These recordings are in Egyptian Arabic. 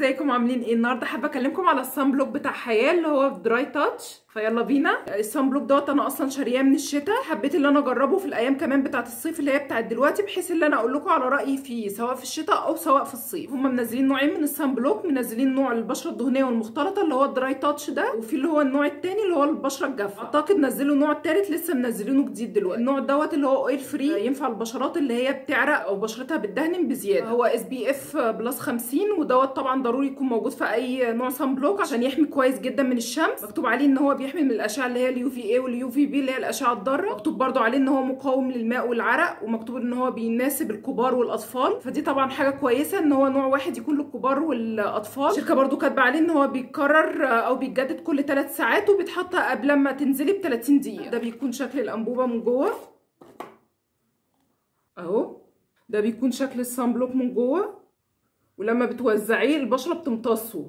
ازيكم عاملين ايه النهارده حابه اكلمكم على الصن بلوك بتاع حياه اللي هو دراي تاتش فيلا بينا الصن بلوك دوت انا اصلا شارياه من الشتاء حبيت ان انا اجربه في الايام كمان بتاعه الصيف اللي هي بتاعه دلوقتي بحيث ان انا اقول لكم على رايي فيه سواء في الشتاء او سواء في الصيف هم منزلين نوعين من الصن بلوك منزلين نوع البشره الدهنيه والمختلطه اللي هو الدراي تاتش ده وفي اللي هو النوع الثاني اللي هو البشره الجافه اعتقد نزلوا النوع الثالث لسه منزلينه جديد دلوقتي النوع دوت اللي هو اويل فري ينفع البشرات اللي هي بتعرق او بشرتها بتدهن بزياده هو اس بي اف بلس 50 ودوت طبعا ضروري يكون موجود في اي نوع صن بلوك عشان يحمي كويس جدا من الشمس مكتوب عليه ان هو بيحمي من الاشعه اللي هي اليو في اي واليو في بي اللي هي الاشعه الضاره مكتوب برده عليه ان هو مقاوم للماء والعرق ومكتوب ان هو بيناسب الكبار والاطفال فدي طبعا حاجه كويسه ان هو نوع واحد يكون للكبار والاطفال الشركه برده كاتبه عليه ان هو بيتكرر او بيتجدد كل 3 ساعات وبيتحط قبل ما تنزلي ب 30 دقيقه ده بيكون شكل الانبوبه من جوه اهو ده بيكون شكل الصن بلوك من جوه ولما بتوزعيه البشره بتمتصه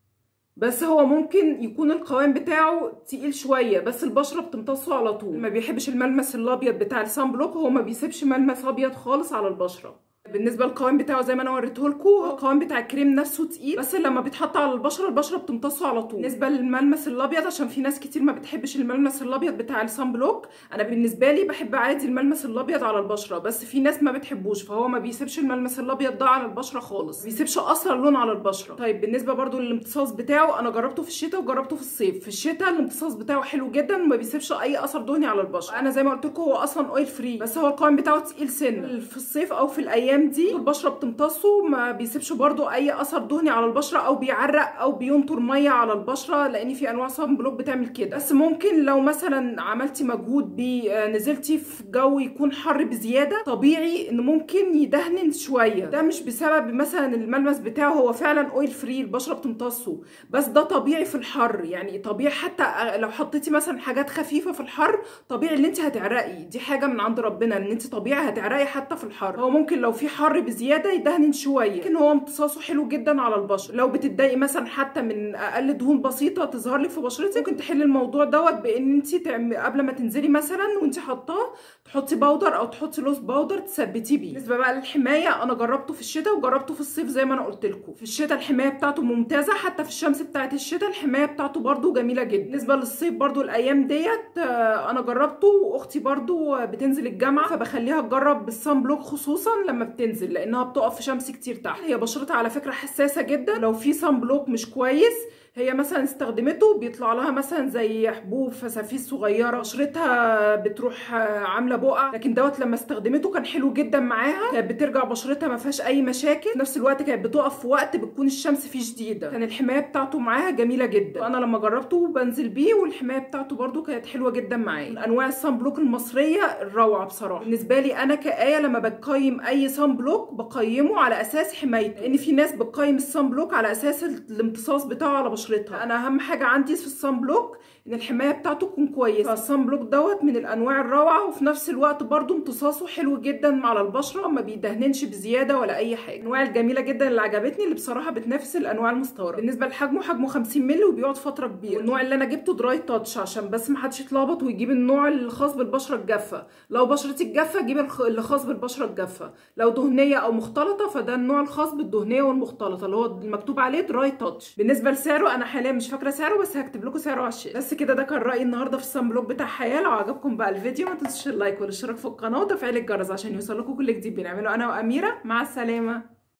بس هو ممكن يكون القوام بتاعه تقيل شويه بس البشره بتمتصه على طول ما بيحبش الملمس الابيض بتاع الصن بلوك هو ما بيسيبش ملمس ابيض خالص على البشره بالنسبه للقوام بتاعه زي ما انا وريته لكم القوام بتاع الكريم نفسه تقيل بس لما بيتحط على البشره البشره بتمتصه على طول بالنسبه للملمس الابيض عشان في ناس كتير ما بتحبش الملمس الابيض بتاع الصن بلوك انا بالنسبه لي بحب عادي الملمس الابيض على البشره بس في ناس ما بتحبوش فهو ما بيسيبش الملمس الابيض ده على البشره خالص ما بيسيبش اصلا لون على البشره طيب بالنسبه برده للامتصاص بتاعه انا جربته في الشتاء وجربته في الصيف في الشتاء الامتصاص بتاعه حلو جدا وما بيسيبش اي اثر دهني على البشره انا زي ما قلت لكم هو اصلا اويل فري بس هو القوام بتاعه تقيل سن في الصيف او في الايام دي البشره بتمتصه ما بيسيبش برضو اي اثر دهني على البشره او بيعرق او بينطر ميه على البشره لان في انواع صن بلوك بتعمل كده بس ممكن لو مثلا عملتي مجهود بيه نزلتي في جو يكون حر بزياده طبيعي ان ممكن يدهن شويه ده مش بسبب مثلا الملمس بتاعه هو فعلا اويل فري البشره بتمتصه بس ده طبيعي في الحر يعني طبيعي حتى لو حطيتي مثلا حاجات خفيفه في الحر طبيعي ان انت هتعرقي دي حاجه من عند ربنا ان انت طبيعي هتعرقي حتى في الحر هو ممكن لو في حر بزياده يدهن شويه لكن هو امتصاصه حلو جدا على البشره لو بتتضايقي مثلا حتى من اقل دهون بسيطه تظهر لك في بشرتك ممكن تحلي الموضوع دوت بان انت تعمل قبل ما تنزلي مثلا وانت حاطاه تحطي باودر او تحطي لوز باودر تثبتيه بيه بالنسبه بقى للحمايه انا جربته في الشتاء وجربته في الصيف زي ما انا قلت لكم في الشتاء الحمايه بتاعته ممتازه حتى في الشمس بتاعت الشتاء الحمايه بتاعته برده جميله جدا بالنسبه للصيف برده الايام ديت انا جربته واختي برده بتنزل الجامعه فبخليها تجرب بالصن بلوك خصوصا لما بتنزل لانها بتقف في شمس كتير تحت هي بشرتها على فكره حساسه جدا لو في صن بلوك مش كويس هي مثلا استخدمته بيطلع لها مثلا زي حبوب فسافيس صغيره بشرتها بتروح عامله بقع لكن دوت لما استخدمته كان حلو جدا معاها كانت بترجع بشرتها ما فيهاش اي مشاكل في نفس الوقت كانت بتقف في وقت بتكون الشمس فيه شديده كان الحمايه بتاعته معاها جميله جدا وانا لما جربته بنزل بيه والحمايه بتاعته برده كانت حلوه جدا معايا انواع الصن بلوك المصريه الروعه بصراحه بالنسبه لي انا كايه لما بقيم اي صن بلوك بقيمه على اساس حمايته لان في ناس بتقيم الصن بلوك على اساس الامتصاص بتاعه على بشرتها انا اهم حاجه عندي في الصن بلوك ان الحمايه بتاعته تكون كويسه فالصن بلوك دوت من الانواع الروعه وفي نفس الوقت برده امتصاصه حلو جدا على البشره ما بيدهننش بزياده ولا اي حاجه الانواع الجميله جدا اللي عجبتني اللي بصراحه بتنافس الانواع المستورده بالنسبه لحجمه حجمه 50 مللي وبيقعد فتره كبيره النوع اللي انا جبته دراي تاتش عشان بس ما حدش يتلخبط ويجيب النوع الخاص بالبشره الجافه لو بشرتك جافه جيب اللي خاص بالبشره الجافه لو دهنيه او مختلطه فده النوع الخاص بالدهنيه والمختلطه اللي هو المكتوب عليه دراي تاتش بالنسبه لسعره انا حاليا مش فاكره سعره بس هكتب لكم سعره على الشاشه بس كده ده كان رايي النهارده في الصن بلوك بتاع حياه لو عجبكم بقى الفيديو ما تنسوش اللايك والاشتراك في القناه وتفعيل الجرس عشان يوصل لكم كل جديد بنعمله انا واميره مع السلامه